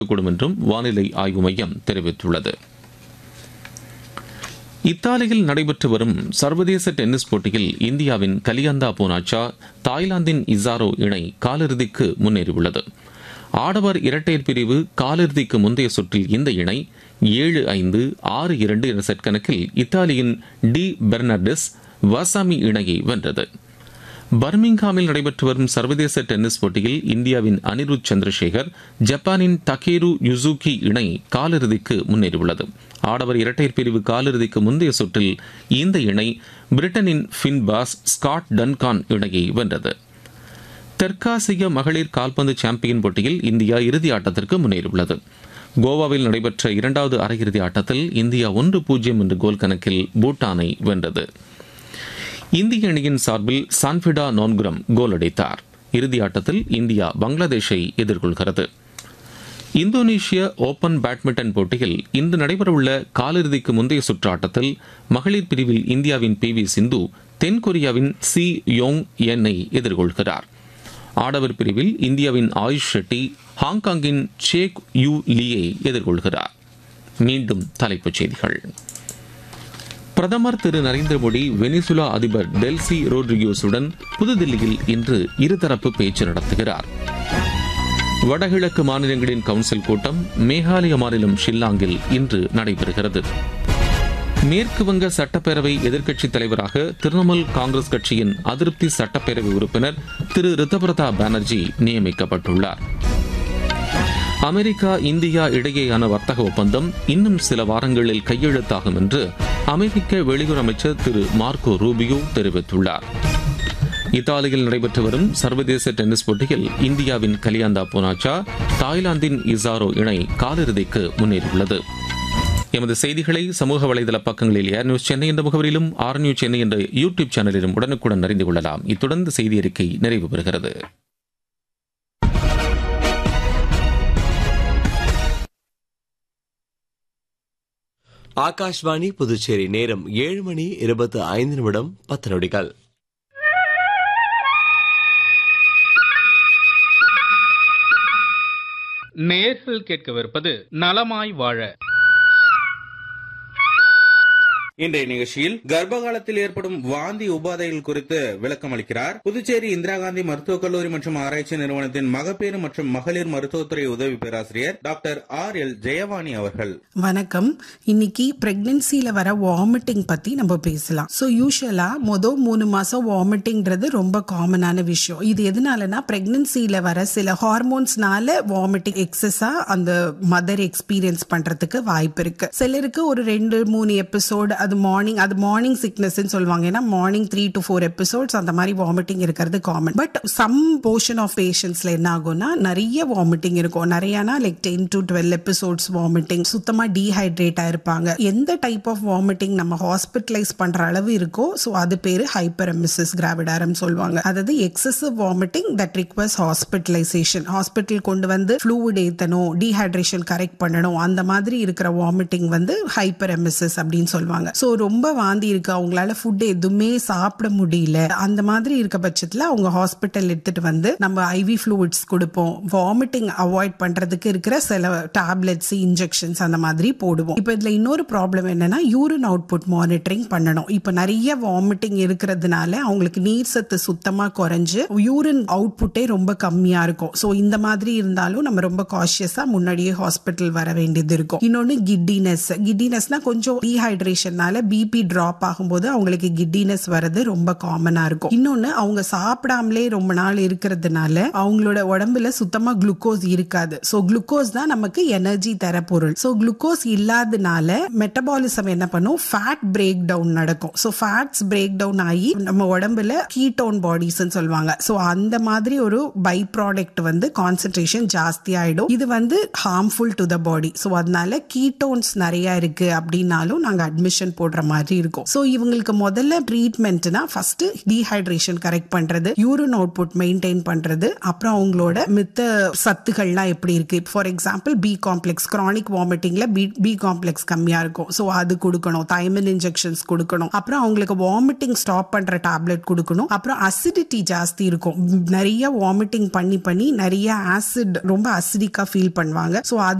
கூடும் என்றும் வானிலை ஆய்வு மையம் தெரிவித்துள்ளது இத்தாலியில் நடைபெற்று வரும் சர்வதேச டென்னிஸ் போட்டியில் இந்தியாவின் கலியந்தா போனாச்சா தாய்லாந்தின் இசாரோ இணை காலிறுதிக்கு முன்னேறியுள்ளது ஆடவர் இரட்டையர் பிரிவு காலிறுதிக்கு முந்தைய சுற்றில் இந்த இணை ஏழு ஐந்து ஆறு இரண்டு என்ற செட் கணக்கில் இத்தாலியின் டி பெர்னார்டஸ் வாசாமி இணையை வென்றது பர்மிங்ஹாமில் நடைபெற்று வரும் சர்வதேச டென்னிஸ் போட்டியில் இந்தியாவின் அனிருத் சந்திரசேகர் ஜப்பானின் டகேரு யுசுகி இணை காலிறுதிக்கு முன்னேறியுள்ளது ஆடவர் இரட்டையர் பிரிவு காலிறுதிக்கு முந்தைய சுற்றில் இந்த இணை பிரிட்டனின் ஃபின்பாஸ் ஸ்காட் டன்கான் இணையை வென்றது தெற்காசிய மகளிர் கால்பந்து சாம்பியன் போட்டியில் இந்தியா இறுதி ஆட்டத்திற்கு முன்னேறியுள்ளது கோவாவில் நடைபெற்ற இரண்டாவது அரையிறுதி ஆட்டத்தில் இந்தியா ஒன்று பூஜ்ஜியம் என்ற கோல் கணக்கில் பூட்டானை வென்றது இந்திய அணியின் சார்பில் சான்பிடா நோன்குரம் கோல் அடித்தார் இறுதி ஆட்டத்தில் இந்தியா பங்களாதேஷை எதிர்கொள்கிறது இந்தோனேஷிய ஓபன் பேட்மிண்டன் போட்டியில் இன்று நடைபெறவுள்ள காலிறுதிக்கு முந்தைய சுற்று ஆட்டத்தில் மகளிர் பிரிவில் இந்தியாவின் பி வி சிந்து தென்கொரியாவின் சி யோங் என்னை எதிர்கொள்கிறார் ஆடவர் பிரிவில் இந்தியாவின் ஆயுஷ் ஷெட்டி ஹாங்காங்கின் சேக் யூ லீயை எதிர்கொள்கிறார் மீண்டும் தலைப்புச் செய்திகள் பிரதமர் திரு நரேந்திர மோடி வெனிசுலா அதிபர் டெல்சி ரோட்ரிகோஸுடன் புதுதில்லியில் இன்று இருதரப்பு பேச்சு நடத்துகிறார் வடகிழக்கு மாநிலங்களின் கவுன்சில் கூட்டம் மேகாலய மாநிலம் ஷில்லாங்கில் இன்று நடைபெறுகிறது மேற்கு வங்க சட்டப்பேரவை எதிர்க்கட்சித் தலைவராக திரிணாமுல் காங்கிரஸ் கட்சியின் அதிருப்தி சட்டப்பேரவை உறுப்பினர் திரு ரித்தபிரதா பானர்ஜி நியமிக்கப்பட்டுள்ளார் அமெரிக்கா இந்தியா இடையேயான வர்த்தக ஒப்பந்தம் இன்னும் சில வாரங்களில் கையெழுத்தாகும் என்று அமெரிக்க வெளியுறவு அமைச்சர் திரு மார்க்கோ ரூபியோ தெரிவித்துள்ளார் இத்தாலியில் நடைபெற்று வரும் சர்வதேச டென்னிஸ் போட்டியில் இந்தியாவின் கலியாந்தா போனாச்சா தாய்லாந்தின் இசாரோ இணை காலிறுதிக்கு முன்னேறியுள்ளது எமது செய்திகளை சமூக வலைதள பக்கங்களில் ஏர் நியூஸ் சென்னை என்ற முகவரியிலும் ஆர் நியூஸ் சென்னை என்ற யூடியூப் சேனலிலும் உடனுக்குடன் அறிந்து கொள்ளலாம் இத்துடன் செய்தி அறிக்கை நிறைவு பெறுகிறது ஆகாஷ்வாணி புதுச்சேரி நேரம் ஏழு மணி இருபத்தி ஐந்து நிமிடம் பத்து நொடிகள் நேர்கள் கேட்கவிருப்பது நலமாய் வாழ இன்றைய நிகழ்ச்சியில் கர்ப்ப காலத்தில் ஏற்படும் வாந்தி உபாதைகள் குறித்து விளக்கம் அளிக்கிறார் புதுச்சேரி இந்திரா காந்தி மருத்துவக் கல்லூரி மற்றும் ஆராய்ச்சி நிறுவனத்தின் மகப்பேறு மற்றும் மகளிர் மருத்துவத்துறை உதவி பேராசிரியர் டாக்டர் ஆர் எல் ஜெயவாணி அவர்கள் வணக்கம் இன்னைக்கு பிரெக்னன்சில வர வாமிட்டிங் பத்தி நம்ம பேசலாம் ஸோ யூஸ்வலா மொதல் மூணு மாசம் வாமிட்டிங்கிறது ரொம்ப காமனான விஷயம் இது எதனாலனா பிரெக்னன்சில வர சில ஹார்மோன்ஸ்னால வாமிட்டிங் எக்ஸஸா அந்த மதர் எக்ஸ்பீரியன்ஸ் பண்றதுக்கு வாய்ப்பு இருக்கு சிலருக்கு ஒரு ரெண்டு மூணு எபிசோடு அது மார்னிங் அது மார்னிங் சிக்னஸ் சொல்லுவாங்க ஏன்னா morning three to four episodes அந்த மாதிரி வாமிட்டிங் இருக்கிறது common but some portion of பேஷண்ட்ஸ்ல என்ன ஆகும்னா நிறைய வாமிட்டிங் இருக்கும் நிறையனா like ten to twelve episodes vomiting சுத்தமா டீஹைட்ரேட் ஆயிருப்பாங்க எந்த டைப் ஆஃப் வாமிட்டிங் நம்ம ஹாஸ்பிட்டலைஸ் பண்ற அளவு இருக்கோ ஸோ அது பேரு ஹைப்பர் எமிசஸ் கிராவிடாரம் சொல்லுவாங்க அதாவது excessive vomiting that request hospitalisation hospital கொண்டு வந்து ஃப்ளூயிட் ஏத்தணும் டீஹைட்ரேஷன் கரெக்ட் பண்ணணும் அந்த மாதிரி இருக்கிற வாமிட்டிங் வந்து ஹைப்பர் எமிசஸ் அப்படின்னு சொல்லுவாங்க ஸோ ரொம்ப வாந்தி இருக்கு அவங்களால ஃபுட் எதுவுமே சாப்பிட முடியல அந்த மாதிரி இருக்க பட்சத்தில் அவங்க ஹாஸ்பிட்டல் எடுத்துட்டு வந்து நம்ம ஐவி ஃப்ளூயிட்ஸ் கொடுப்போம் வாமிட்டிங் அவாய்ட் பண்றதுக்கு இருக்கிற சில டேப்லெட்ஸ் இன்ஜெக்ஷன்ஸ் அந்த மாதிரி போடுவோம் இப்போ இதுல இன்னொரு ப்ராப்ளம் என்னன்னா யூரின் அவுட்புட் மானிட்டரிங் பண்ணணும் இப்போ நிறைய வாமிட்டிங் இருக்கிறதுனால அவங்களுக்கு நீர் சத்து சுத்தமா குறைஞ்சு யூரின் அவுட்புட்டே ரொம்ப கம்மியா இருக்கும் ஸோ இந்த மாதிரி இருந்தாலும் நம்ம ரொம்ப காஷியஸா முன்னாடியே ஹாஸ்பிட்டல் வர வேண்டியது இருக்கும் இன்னொன்னு கிட்டினஸ் கிட்டினஸ்னா கொஞ்சம் டீஹைட்ரேஷன்னால பிபி டிராப் ஆகும்போது அவங்களுக்கு கிட்டினஸ் வர்றது ரொம்ப காமனா இருக்கும் இன்னொன்னு அவங்க சாப்பிடாமலே ரொம்ப நாள் இருக்கிறதுனால அவங்களோட உடம்புல சுத்தமா குளுக்கோஸ் இருக்காது சோ குளுக்கோஸ் தான் நமக்கு எனர்ஜி தர பொருள் சோ குளுக்கோஸ் இல்லாதனால மெட்டபாலிசம் என்ன பண்ணும் ஃபேட் பிரேக் டவுன் நடக்கும் சோ ஃபேட்ஸ் பிரேக் டவுன் ஆகி நம்ம உடம்புல கீட்டோன் பாடிஸ் சொல்லுவாங்க சோ அந்த மாதிரி ஒரு பை ப்ராடக்ட் வந்து கான்சென்ட்ரேஷன் ஜாஸ்தி ஆயிடும் இது வந்து harmful to the body so அதனால கீட்டோன்ஸ் நிறைய இருக்கு அப்படின்னாலும் நாங்க அட்மிஷன் இன்ஜெக்ஷன் போடுற மாதிரி இருக்கும் ஸோ இவங்களுக்கு முதல்ல ட்ரீட்மெண்ட்னா ஃபர்ஸ்ட் டீஹைட்ரேஷன் கரெக்ட் பண்றது யூரின் அவுட்புட் மெயின்டைன் பண்றது அப்புறம் அவங்களோட மித்த சத்துக்கள்லாம் எப்படி இருக்கு for example B complex chronic வாமிட்டிங்ல பி பி காம்ப்ளெக்ஸ் கம்மியா இருக்கும் ஸோ அது கொடுக்கணும் தைமன் இன்ஜெக்ஷன்ஸ் கொடுக்கணும் அப்புறம் அவங்களுக்கு வாமிட்டிங் ஸ்டாப் பண்ற டேப்லெட் கொடுக்கணும் அப்புறம் அசிடிட்டி ஜாஸ்தி இருக்கும் நிறைய வாமிட்டிங் பண்ணி பண்ணி நிறைய ஆசிட் ரொம்ப அசிடிக்கா ஃபீல் பண்ணுவாங்க ஸோ அது